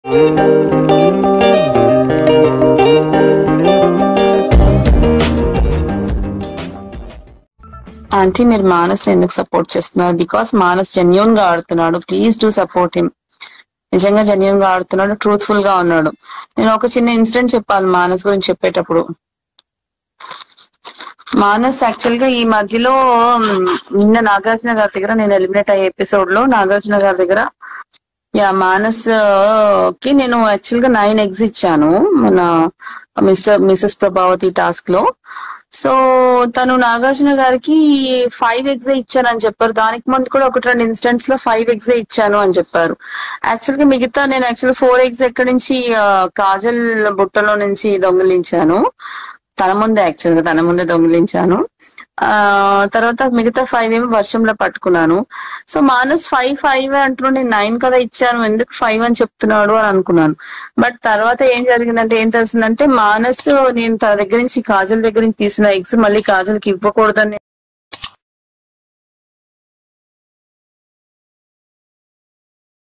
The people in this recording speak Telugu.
ఆంటీ మీరు మానస్ ఎందుకు సపోర్ట్ చేస్తున్నారు బికాస్ మానస్ జెన్యున్ గా ఆడుతున్నాడు ప్లీజ్ డూ సపోర్ట్ హిమ్ నిజంగా జెన్యున్ గా ఆడుతున్నాడు ట్రూత్ఫుల్ గా ఉన్నాడు నేను ఒక చిన్న ఇన్సిడెంట్ చెప్పాలి మానస్ గురించి చెప్పేటప్పుడు మానస్ యాక్చువల్ గా ఈ మధ్యలో మ్, నిన్న నాగార్జున గారి దగ్గర నేను ఎలిమినేట్ అయ్యే ఎపిసోడ్ లో నాగార్జున గారి దగ్గర యా మానస్ ఆ, కి నేను యాక్చువల్ గా నైన్ ఎగ్స్ ఇచ్చాను మన మిస్టర్ మిసెస్ ప్రభావతి టాస్క్ లో సో తను నాగార్జున గారికి ఫైవ్ ఎగ్స్ ఇచ్చానని చెప్పారు దానికి ముందు కూడా ఒకటి రెండు ఇన్స్టెంట్స్ లో ఫైవ్ ఎగ్స్ ఇచ్చాను అని చెప్పారు యాక్చువల్ గా మిగతా నేను యాక్చువల్ ఫోర్ ఎగ్స్ ఎక్కడి నుంచి ఆ, కాజల్ బుట్టలో నుంచి దొంగిలించాను తన ముందే యాక్చువల్ గా తన ముందే దొంగిలించాను ఆ తర్వాత మిగతా ఫైవ్ ఏమో వర్షంలో పట్టుకున్నాను సో మానస్ ఫైవ్ ఫైవ్ అంటున్నాడు నేను నైన్ కదా ఇచ్చాను ఎందుకు ఫైవ్ అని చెప్తున్నాడు అని అనుకున్నాను బట్ తర్వాత ఏం జరిగిందంటే ఏం తెలిసిందంటే మానస్ నేను తన దగ్గర నుంచి కాజల్ దగ్గర నుంచి తీసిన ఎగ్స్ మళ్ళీ కాజల్కి ఇవ్వకూడదని